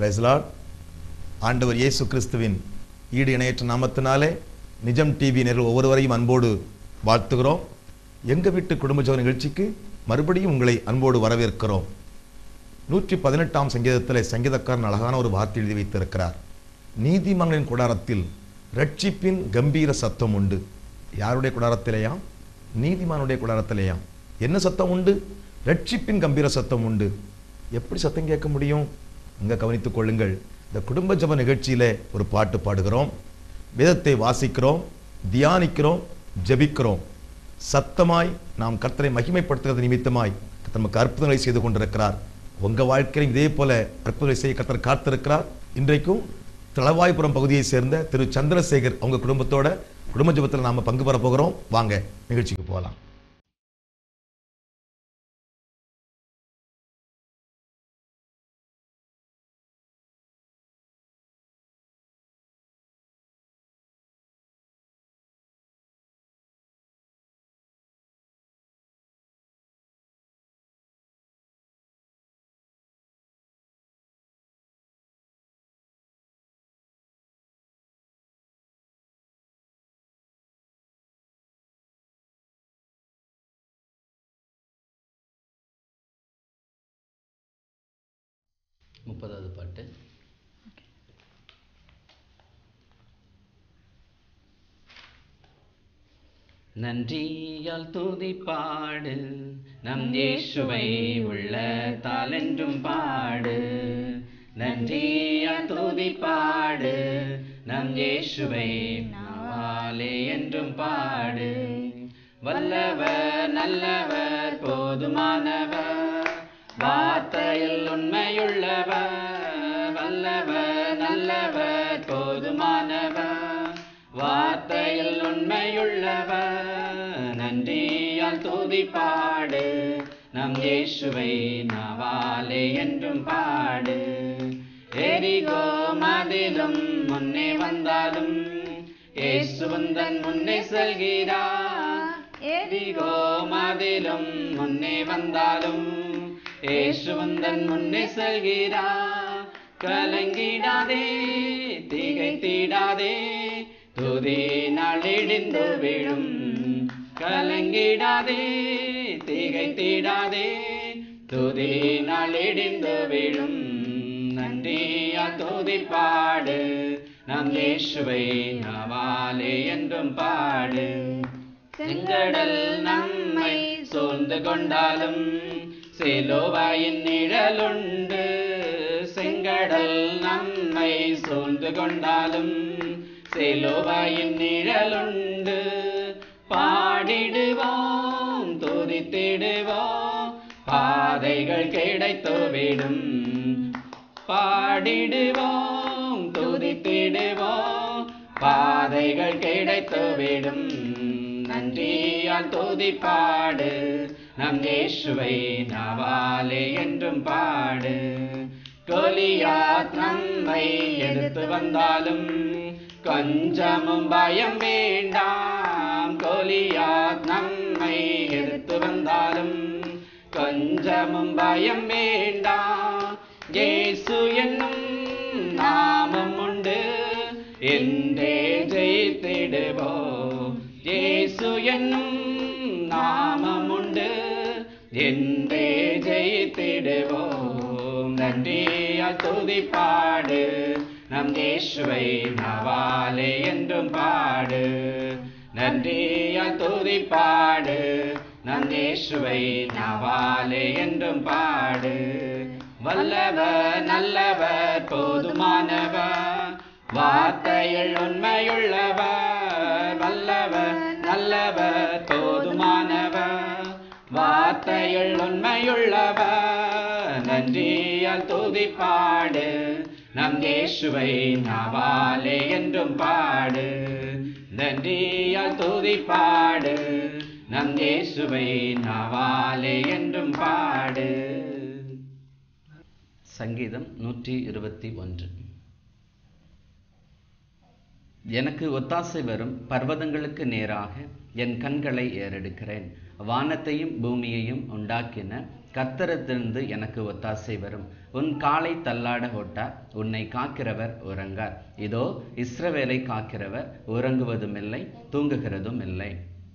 பிரைஸ்லாட் ஆண்டவர் இயேசு கிறிஸ்துவின் ஈடு இணையற்ற நாமத்தினாலே நிஜம் டிவி நேரில் ஒவ்வொருவரையும் அன்போடு வாழ்த்துகிறோம் எங்கள் வீட்டு குடும்ப ஜெப நிகழ்ச்சிக்கு மறுபடியும் உங்களை அன்போடு வரவேற்கிறோம் நூற்றி பதினெட்டாம் சங்கீதத்தில் சங்கீதக்காரன் அழகான ஒரு வார்த்தை எழுதி வைத்திருக்கிறார் நீதிமன்றங்களின் கூடாரத்தில் ரட்சிப்பின் கம்பீர சத்தம் உண்டு யாருடைய கூடாரத்திலேயாம் நீதிமானுடைய கூடாரத்திலேயாம் என்ன சத்தம் உண்டு ரட்சிப்பின் கம்பீர சத்தம் உண்டு எப்படி சத்தம் கேட்க முடியும் அங்க கவனித்துக் கொள்ளுங்கள் இந்த குடும்ப ஜெப நிகழ்ச்சியிலே ஒரு பாட்டு பாடுகிறோம் வேதத்தை வாசிக்கிறோம் தியானிக்கிறோம் ஜெபிக்கிறோம் சத்தமாய் நாம் கர்த்தரை மகிமைப்படுத்துகிறது நிமித்தமாய் கர்த்தர் நமக்கு அற்புதங்களை செய்து கொண்டிருக்கிறார் உங்க வாழ்க்கையிலும் இதே போல அற்புதங்களை செய்ய கர்த்தர் காத்திருக்கிறார் இன்றைக்கும் தளவாய்புரம் பகுதியை சேர்ந்த திரு சந்திரசேகர் அவங்க குடும்பத்தோட குடும்ப ஜெபத்தில் நாம பங்கு பெற போகிறோம் வாங்க நிகழ்ச்சிக்கு போகலாம் முப்பதாவது பாட்டு நன்றியால் துதி பாடு நம் இயேசுவை உள்ள தாளென்றும் பாடு நன்றியால் துதி பாடு நம் இயேசுவை நாவாலே என்றும் பாடு வல்லவர் நல்லவர் போதுமானவர் வார்த்தையில் உண்மையுள்ளவர் வல்லவர் நல்லவர் போதுமானவர் வார்த்தையில் உண்மையுள்ளவர் நன்றியால் துதி பாடு நம் இயேசுவை நாவாலே என்றும் பாடு எரிகோ மதிலும் முன்னே வந்தாலும் இயேசுவந்தன் முன்னே செல்கிறார் எரிகோ மதிலும் முன்னே வந்தாலும் இயேசுவந்தன் முன்னே செல்கிறார் கலங்கிடாதே திகைத்திடாதே துதி நாளிடிந்து விழும் கலங்கிடாதே திகைத்திடாதே துதி நாளிடிந்து விழும் நன்றியா துதி பாடு நம் இயேசுவை நாவாலே என்றும் பாடு செங்கடல் நம்மை சூழ்ந்து கொண்டாலும் சிலுவாயின் நிழலுண்டு செங்கடல் நம்மை சூழ்ந்து கொண்டாலும் சிலுவாயின் நிழலுண்டு பாடிடுவோம் துதித்திடுவோம் பாதைகள் கிடைத்துவிடும் பாடிடுவோம் துதித்திடுவோம் பாதைகள் கிடைத்துவிடும் நன்றியால் துதி பாடு நம் இயேசுவை நாவாலே என்றும் பாடு கோலியாத் நம்மை எடுத்து வந்தாலும் கொஞ்சமும் பயம் வேண்டாம் கோலியாத் நம்மை எடுத்து வந்தாலும் கொஞ்சமும் பயம் வேண்டாம் இயேசு என்னும் நாமம் உண்டு என்றே ஜெயித்திடுவோம் இயேசு என்னும் நாமம் உண்டு என்றே ஜெயித்திடுவோம் நன்றியால் துதி பாடு நம் இயேசுவை நவாலே என்றும் பாடு நன்றியால் துதி பாடு நம் இயேசுவை நவாலே என்றும் பாடு வல்லவர் நல்லவர் போதுமானவர் வார்த்தையில் உண்மையுள்ளவர் வல்லவர் நல்லவர் போதுமானவர் வார்த்தையில் உண்மையுள்ளவர் நன்றியால் துதி பாடு நம் இயேசுவை நாவாலே என்றும் பாடு நன்றியால் துதி பாடு நம் இயேசுவை நாவாலே என்றும் பாடு சங்கீதம் நூற்றி இருபத்தி ஒன்று எனக்கு ஒத்தாசை வரும் பர்வதங்களுக்கு நேராக என் கண்களை ஏறெடுக்கிறேன் வானத்தையும் பூமியையும் உண்டாக்கின கர்த்தரத்திலிருந்து எனக்கு ஒத்தாசை வரும் உன் காலை தள்ளாட ஓட்டார் உன்னை காக்கிறவர் உறங்கார் இதோ இஸ்ரவேலை காக்கிறவர் உறங்குவதும் இல்லை தூங்குகிறதும் இல்லை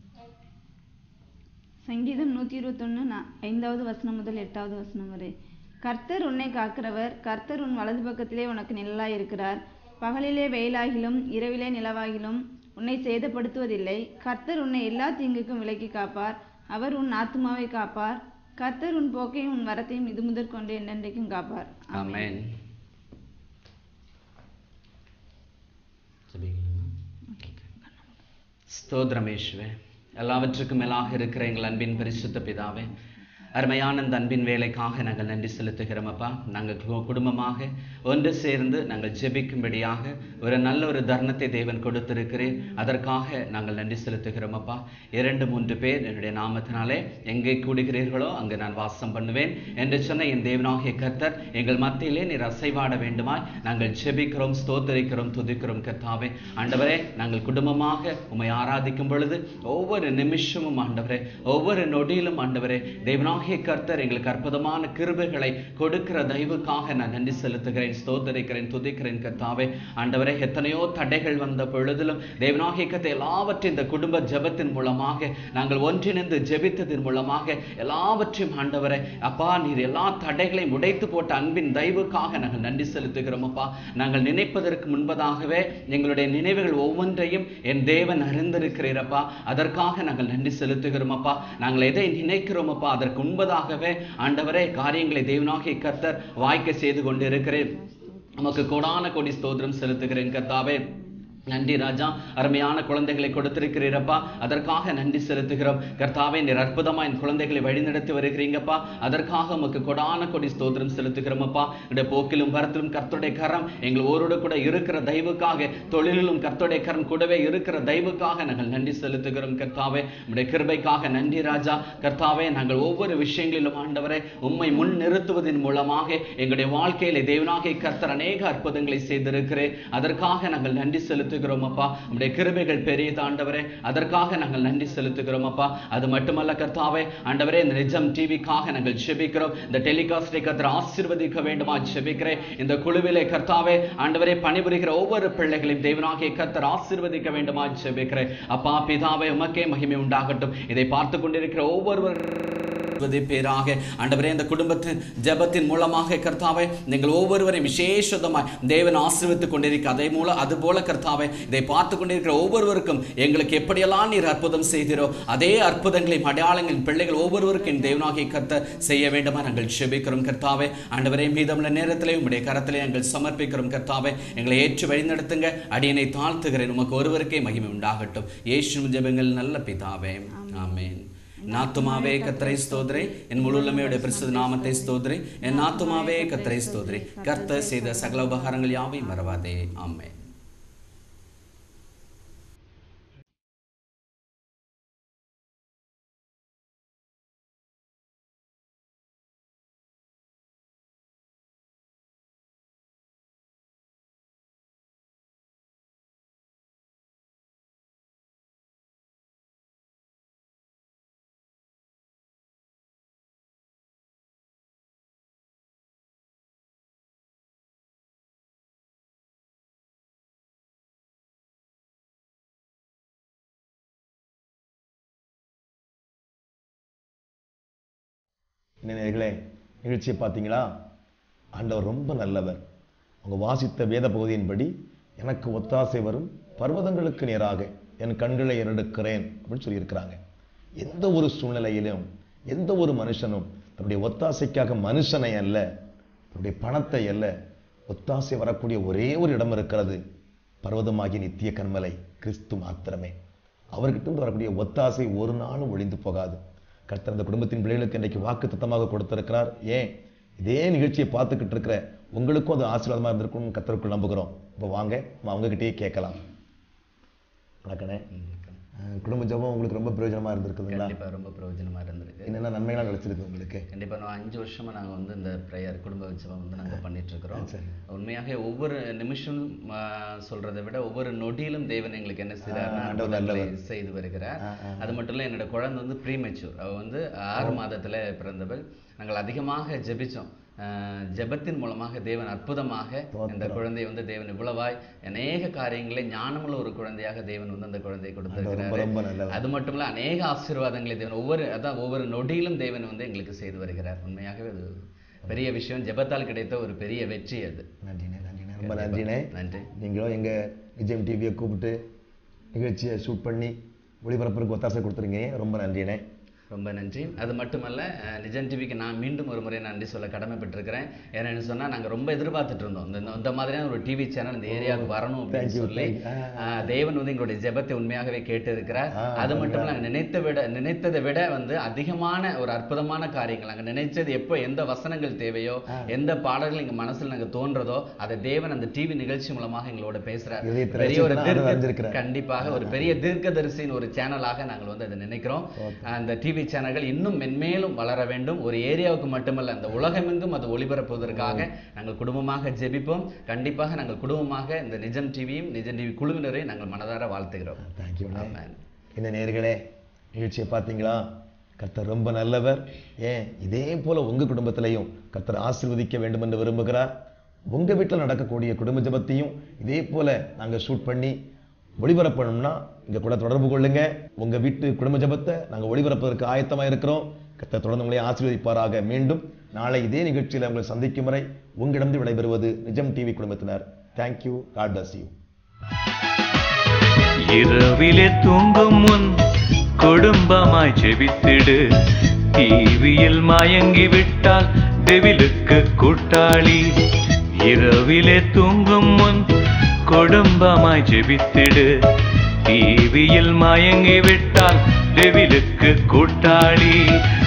சங்கீதம் நூற்றி இருபத்தொன்று ஐந்தாவது வசனம் முதல் எட்டாவது வசனம் வரை கர்த்தர் உன்னை காக்கிறவர் கர்த்தர் உன் வலது பக்கத்திலே உனக்கு நிழலாய் இருக்கிறார் பகலிலே வெயிலாகிலும் இரவிலே நிலவாகிலும் உன்னை சேதப்படுத்துவதில்லை கர்த்தர் உன்னை எல்லா தீங்குக்கும் விலக்கி காப்பார் அவர் உன் ஆத்துமாவை காப்பார் கர்த்தர் உன் போக்கையும் உன் வரத்தையும் இது முதற்கொண்டு என்னென்றைக்கும் காப்பார் ஆமென் ஸ்தோத்திரமேஸ்வே எல்லாவற்றுக்கும் மேலாக இருக்கிற எங்கள் அன்பின் பரிசுத்த பிதாவே அருமையான இந்த அன்பின் வேலைக்காக நாங்கள் நன்றி செலுத்துகிறோம் அப்பா நாங்கள் கு- குடும்பமாக ஒன்று சேர்ந்து நாங்கள் ஜெபிக்கும்படியாக ஒரு நல்ல ஒரு தருணத்தை தேவன் கொடுத்திருக்கிறேன் அதற்காக நாங்கள் நன்றி செலுத்துகிறோம் அப்பா இரண்டு மூன்று பேர் என்னுடைய நாமத்தினாலே எங்கே கூடுகிறீர்களோ அங்கு நான் வாசம் பண்ணுவேன் என்று சொன்ன என் தேவனாகிய கர்த்தர் எங்கள் மத்தியிலே நீர் அசைவாட வேண்டுமாய் நாங்கள் ஜெபிக்கிறோம் ஸ்தோத்தரிக்கிறோம் துதிக்கிறோம் கர்த்தாவே ஆண்டவரே நாங்கள் குடும்பமாக உம்மை ஆராதிக்கும் பொழுது ஒவ்வொரு நிமிஷமும் ஆண்டவரே ஒவ்வொரு நொடியிலும் ஆண்டவரே தேவனாகிய கர்த்தர் எங்களுக்கு அற்புதமான கிருபைகளை கொடுக்கிற தயவுக்காக நான் நன்றி செலுத்துகிறேன் ஸ்தோத்தரிக்கிறேன் துதிக்கிறேன் கர்த்தாவே ஆண்டவரே எத்தனையோ தடைகள் வந்த பொழுதிலும் தேவனாகிய கர்த்தர் எல்லாவற்றையும் இந்த குடும்ப ஜெபத்தின் மூலமாக நாங்கள் ஒன்றிணைந்து ஜெபித்ததின் மூலமாக எல்லாவற்றையும் ஆண்டவரே அப்பா நீர் எல்லா தடைகளையும் உடைத்து போட்ட அன்பின் தயவுக்காக நாங்கள் நன்றி செலுத்துகிறோம் அப்பா நாங்கள் நினைப்பதற்கு முன்பதாகவே எங்களுடைய நினைவுகள் ஒவ்வொன்றையும் என் தேவன் அறிந்திருக்கிறீரப்பா அதற்காக நாங்கள் நன்றி செலுத்துகிறோம் அப்பா நாங்கள் எதை நினைக்கிறோம் அப்பா அதற்கு முன்பதாகவே ஆண்டவரே காரியங்களை தேவனாகிய கர்த்தர் வாய்க்க செய்து கொண்டிருக்கிறேன் உமக்கு கோடான கோடி ஸ்தோத்திரம் செலுத்துகிறேன் கர்த்தாவே நன்றி ராஜா அருமையான குழந்தைகளை கொடுத்திருக்கிறீரப்பா அதற்காக நன்றி செலுத்துகிறோம் கர்த்தாவே நீர் அற்புதமா என் குழந்தைகளை வழிநடத்தி வருகிறீங்கப்பா அதற்காக உமக்கு கொடான கொடி ஸ்தோத்திரம் செலுத்துகிறோமப்பா இந்த போக்கிலும் வரத்திலும் கர்த்தருடைய கரம் எங்கள் ஓரோடு கூட இருக்கிற தயவுக்காக தொழிலிலும் கர்த்தருடைய கரம் கூடவே இருக்கிற தயவுக்காக நாங்கள் நன்றி செலுத்துகிறோம் கர்த்தாவே உடைய கிருபைக்காக நன்றி ராஜா கர்த்தாவே நாங்கள் ஒவ்வொரு விஷயங்களிலும் ஆண்டவரே உம்மை முன் நிறுத்துவதன் மூலமாக எங்களுடைய வாழ்க்கையிலே தேவனாகிய கர்த்தர் அநேக அற்புதங்களை செய்திருக்கிறேன் அதற்காக நாங்கள் நன்றி செலுத்துகிறோம் அப்பா உடைய கிருபைகள் பெரியது ஆண்டவரே அதற்காக நாங்கள் நன்றி செலுத்துகிறோம் அப்பா அது மட்டுமல்ல கர்த்தாவே ஆண்டவரே இந்த நிஜம் டிவிக்காக நாங்கள் ஜெபிக்கிறோம் இந்த டெலிகாஸ்டை கர்த்தர் ஆசீர்வதிக்க வேண்டுமா ஜெபிக்கிறேன் இந்த குழுவிலே கர்த்தாவே ஆண்டவரே பணிபுரிகிற ஒவ்வொரு பிள்ளைகளையும் தேவனாகிய கர்த்தர் ஆசீர்வதிக்க வேண்டுமா ஜெபிக்கிறேன் அப்பா பிதாவே உமக்கே மகிமை உண்டாகட்டும் இதை பார்த்து கொண்டிருக்கிற ஒவ்வொருவர் ஆசீர்வதி பேராக ஆண்டவரே இந்த குடும்பத்தின் ஜெபத்தின் மூலமாக கர்த்தாவே நீங்கள் ஒவ்வொருவரையும் விசேஷமாய் தேவன் ஆசீர்வித்துக் கொண்டிருக்க அதே மூலம் அது போல கர்த்தாவே இதை பார்த்து கொண்டிருக்கிற ஒவ்வொருவருக்கும் எங்களுக்கு எப்படியெல்லாம் நீர் அற்புதம் செய்கிறோ அதே அற்புதங்களையும் அடையாளங்களின் பிள்ளைகள் ஒவ்வொருவருக்கும் என் தேவனாகிய கர்த்தர் செய்ய வேண்டுமா நாங்கள் செபிக்கிறோம் கர்த்தாவே ஆண்டவரே மீதமுள்ள நேரத்திலே உம்முடைய கரத்திலே நாங்கள் சமர்ப்பிக்கிறோம் கர்த்தாவே எங்களை ஏற்று வழிநடத்துங்க அடியனை தாழ்த்துகிறேன் உமக்கு ஒருவருக்கே மகிமை உண்டாகட்டும் இயேசு ஜெபங்கள் நல்ல பிதாவே ஆமென் என் ஆத்துமாவே கத்தரை ஸ்தோத்ரே என் முழுமையுடைய பிரசுத்த நாமத்தை ஸ்தோத்ரே என் ஆத்துமாவே கத்தரை ஸ்தோத்ரே கர்த்தர் செய்த சகல உபகாரங்கள் யாவையும் மறவாதே ஆமென் நேயர்களே நிகழ்ச்சியை பார்த்தீங்களா ஆண்டவர் ரொம்ப நல்லவர் அவங்க வாசித்த வேத பகுதியின்படி எனக்கு ஒத்தாசை வரும் பர்வதங்களுக்கு நேராக என் கண்களை எடுக்கிறேன் அப்படின்னு சொல்லியிருக்கிறாங்க எந்த ஒரு சூழ்நிலையிலும் எந்த ஒரு மனுஷனும் தன்னுடைய ஒத்தாசைக்காக மனுஷனை அல்ல தன்னுடைய பணத்தை அல்ல ஒத்தாசை வரக்கூடிய ஒரே ஒரு இடம் இருக்கிறது பர்வதமாகிய நித்திய கண்மலை கிறிஸ்து மாத்திரமே அவர்கிட்ட இருந்து வரக்கூடிய ஒத்தாசை ஒரு நாளும் ஒழிந்து போகாது கர்த்தர் அந்த குடும்பத்தின் பிள்ளைகளுக்கு இன்றைக்கு வாக்கு தத்தமாக கொடுத்திருக்கிறார் ஏன் இதே நிகழ்ச்சியை பார்த்துக்கிட்டு இருக்கிற உங்களுக்கும் அது ஆசீர்வாதமாக இருந்திருக்கும்னு கர்த்தருக்குள் நம்புகிறோம் இப்போ வாங்க நம்ம அவங்ககிட்டயே கேட்கலாம் வணக்கண்ணே அஹ், குடும்ப ஜெபம் உங்களுக்கு ரொம்ப பிரயோஜனமா இருந்திருக்குதுங்களா கண்டிப்பா ரொம்ப பிரயோஜனமா இருந்திருக்கு என்னென்ன நன்மைகள்லாம் கிடைச்சிருக்கு உங்களுக்கு கண்டிப்பா நான் அஞ்சு வருஷமா நாங்க வந்து இந்த ப்ரேயர் குடும்ப உற்சவம் வந்து நாங்க பண்ணிட்டு இருக்கிறோம் சரி. உண்மையாக ஒவ்வொரு நிமிஷமும் ஆ, சொல்றதை விட ஒவ்வொரு நொடியிலும் தேவன் எங்களுக்கு என்ன செய்யறாருன்னா ஆ, ஆண்டவர் அற்புதங்களை நல்லவர். செய்து வருகிறார் ஆ, ஆ. அது மட்டும் இல்ல என்னோட குழந்தை வந்து ப்ரீமெச்சூர் அவ வந்து ஆறு மாதத்துல பிறந்தவள் நாங்கள் அதிகமாக ஜெபிச்சோம் ஆஹ் ஜெபத்தின் மூலமாக தேவன் அற்புதமாக இந்த குழந்தையை வந்து தேவன் இவ்வளவாய் அநேக காரியங்களை ஞானமுள்ள ஒரு குழந்தையாக தேவன் வந்து அந்த குழந்தையை ரொம்ப கொடுத்திருக்கிறார் ரொம்ப நல்லவர் அது மட்டும் இல்ல அநேக ஆசீர்வாதங்களை தேவன் ஒவ்வொரு அதான் ஒவ்வொரு நொடியிலும் தேவன் வந்து எங்களுக்கு செய்து வருகிறார் உண்மையாகவே அது பெரிய விஷயம் ஜெபத்தால் கிடைத்த ஒரு பெரிய வெற்றி அது நன்றிண்ணே நன்றிண்ணே ரொம்ப நன்றிண்ணே நன்றி நீங்களும் எங்க நிஜம் டிவியை கூப்பிட்டு நிகழ்ச்சியை ஷூட் பண்ணி ஒளிபரப்புறதுக்கு ஒத்தாசை கொடுத்துருங்க ரொம்ப நன்றிண்ணே ரொம்ப நன்றி அது மட்டுமல்ல அஹ், நிஜம் டிவிக்கு நான் மீண்டும் ஒரு முறை நன்றி சொல்ல கடமைப்பட்டிருக்கிறேன் ஏன்னு சொன்னா நாங்க ரொம்ப எதிர்பார்த்துட்டு இருந்தோம் இந்த இந்த மாதிரியான ஒரு டிவி சேனல் இந்த ஏரியாவுக்கு வரணும் அப்படின்னு Thank you, சொல்லி thank you. ஆ, அஹ், தேவன் வந்து எங்களுடைய ஜெபத்தை உண்மையாகவே கேட்டு இருக்கிறார் ஆ, அது மட்டும் இல்ல நாங்க நினைத்த விட நினைத்ததை விட வந்து அதிகமான ஒரு அற்புதமான காரியங்கள் நாங்க நினைச்சது எப்போ எந்த வசனங்கள் தேவையோ எந்த பாடல்கள் எங்க மனசுல நாங்க தோன்றதோ அதை தேவன் அந்த டிவி நிகழ்ச்சி மூலமாக எங்களோட பேசுறார் இதயத்தில் பெரிய ஒரு வச்சிருக்கிறார், அதை தீர்க்க அறிஞ்சிருக்கிறார். கண்டிப்பாக ஒரு பெரிய தீர்க்கதரிசியின் ஒரு சேனலாக நாங்கள் வந்து அதை நினைக்கிறோம் அந்த டிவி சேனல்கள் இன்னும் மென்மேலும் வளர வேண்டும் ஒரு ஏரியாவுக்கு மட்டுமல்ல அந்த உலகமெங்கும் அது ஒளிபரப்புவதற்காக நாங்கள் குடும்பமாக ஜெபிப்போம் கண்டிப்பாக நாங்கள் குடும்பமாக இந்த நிஜம் டிவியும் நிஜம் டிவி குழுவினரையும் நாங்கள் மனதார வாழ்த்துகிறோம் தேங்க்யூ ஆமென். என்ன நேர்களே நிகழ்ச்சியை பார்த்தீங்களா கர்த்தர் ரொம்ப நல்லவர் ஏன் இதே போல உங்க குடும்பத்திலையும் கர்த்தர் ஆசீர்வதிக்க வேண்டும் என்று விரும்புகிறார் உங்க வீட்டில் நடக்கக்கூடிய குடும்ப ஜெபத்தையும் இதே போல நாங்க ஷூட் பண்ணி ஒளிபரப்பணும்னா இங்க கூட தொடர்பு கொள்ளுங்க உங்க வீட்டு குடும்ப ஜெபத்தை நாங்க ஒளிபரப்பதற்கு ஆயத்தமா இருக்கிறோம் கர்த்தர் தொடர்ந்து உங்களை ஆசீர்வதிப்பாராக மீண்டும் நாளை இதே நிகழ்ச்சியில் உங்களை சந்திக்கும் வரை உங்களிடம் விடைபெறுவது நிஜம் டிவி குடும்பத்தினர் தேங்க்யூ காட் bless you இரவிலே தூங்கும் முன் குடும்பமாய் ஜெபித்திடு டிவியில் மயங்கி விட்டால் டெவிலுக்கு கூட்டாளி இரவிலே தூங்கும் முன் குடும்பமாய் ஜெபித்திடு டிவியில் மயங்கி விட்டால் டெவிலுக்கு கூட்டாளி